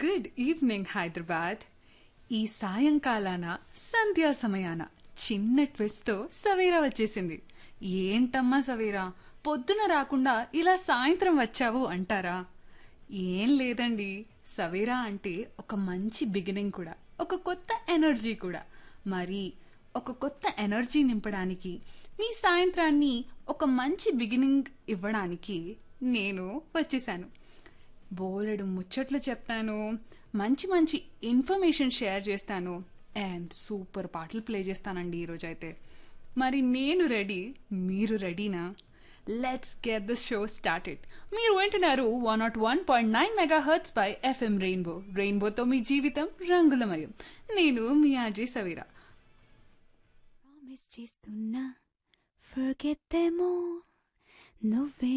good evening Hyderabad ఈ సాయంకాలాన సంధ్యా సమయాన చిన్న ట్విస్ట్తో సవేరా వచ్చేసింది ఏంటమ్మా సవేరా పొద్దున రాకుండా ఇలా సాయంత్రం వచ్చావు అంటారా ఏం లేదండి సవేరా అంటే ఒక మంచి బిగినింగ్ కూడా ఒక కొత్త ఎనర్జీ కూడా మరి ఒక కొత్త ఎనర్జీ నింపడానికి మీ సాయంత్రాన్ని ఒక మంచి బిగినింగ్ ఇవ్వడానికి నేను వచ్చేసాను బోలెడు ముచ్చట్లు చెప్తాను మంచి మంచి ఇన్ఫర్మేషన్ షేర్ చేస్తాను అండ్ సూపర్ పాటలు ప్లే చేస్తానండి ఈరోజు అయితే మరి నేను రెడీ మీరు రెడీనా let's get the show started మీరు వింటున్నారు one nought one point nine mega hertz by FM rainbow రెయిన్బోతో మీ జీవితం రంగులమయం నేను మీ ఆర్జే సవీరా ప్రామిస్ చేస్తున్నా ఫర్గెట్ దెమ్ ఆల్ నువ్వే